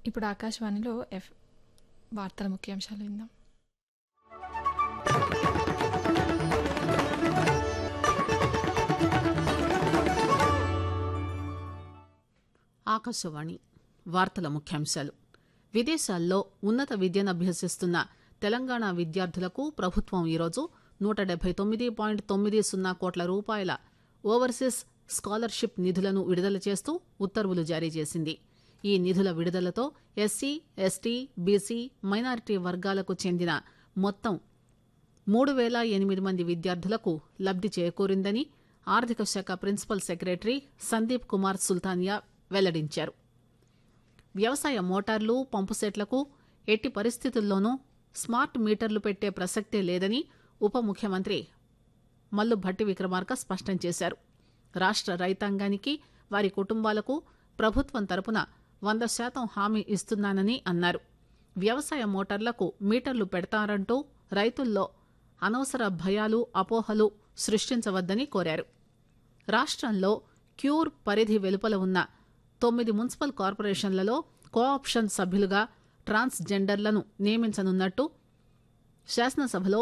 ఇప్పుడు ఆకాశవాణిలో ఎఫ్ వార్తల ముఖ్యాంశాలు విందాం ఆకాశవాణి వార్తల ముఖ్యాంశాలు విదేశాల్లో ఉన్నత విద్యను అభ్యసిస్తున్న తెలంగాణ విద్యార్థులకు ప్రభుత్వం ఈరోజు నూట డెబ్బై తొమ్మిది పాయింట్ తొమ్మిది సున్నా కోట్ల రూపాయల ఓవర్సీస్ స్కాలర్షిప్ నిధులను విడుదల చేస్తూ ఉత్తర్వులు జారీ చేసింది ఈ నిధుల విడుదలతో ఎస్సీ ఎస్టీ బీసీ మైనారిటీ వర్గాలకు చెందిన మొత్తం మూడు వేల ఎనిమిది మంది విద్యార్థులకు లబ్ది చేకూరిందని ఆర్థిక శాఖ ప్రిన్సిపల్ సెక్రటరీ సందీప్ కుమార్ సుల్తానియా వెల్లడించారు వ్యవసాయ మోటార్లు పంపుసెట్లకు ఎట్టి పరిస్థితుల్లోనూ స్మార్ట్ మీటర్లు పెట్టే ప్రసక్తే లేదని ఉప ముఖ్యమంత్రి మల్లు భట్టి విక్రమార్క స్పష్టం చేశారు రాష్ట్ర రైతాంగానికి వారి కుటుంబాలకు ప్రభుత్వం తరపున వంద శాతం హామీ ఇస్తున్నానని అన్నారు వ్యవసాయ మోటార్లకు మీటర్లు పెడతారంటూ రైతుల్లో అనవసర భయాలు అపోహలు సృష్టించవద్దని కోరారు రాష్ట్రంలో క్యూర్ పరిధి వెలుపల ఉన్న తొమ్మిది మున్సిపల్ కార్పొరేషన్లలో కోఆప్షన్ సభ్యులుగా ట్రాన్స్ జెండర్లను నియమించనున్నట్టు శాసనసభలో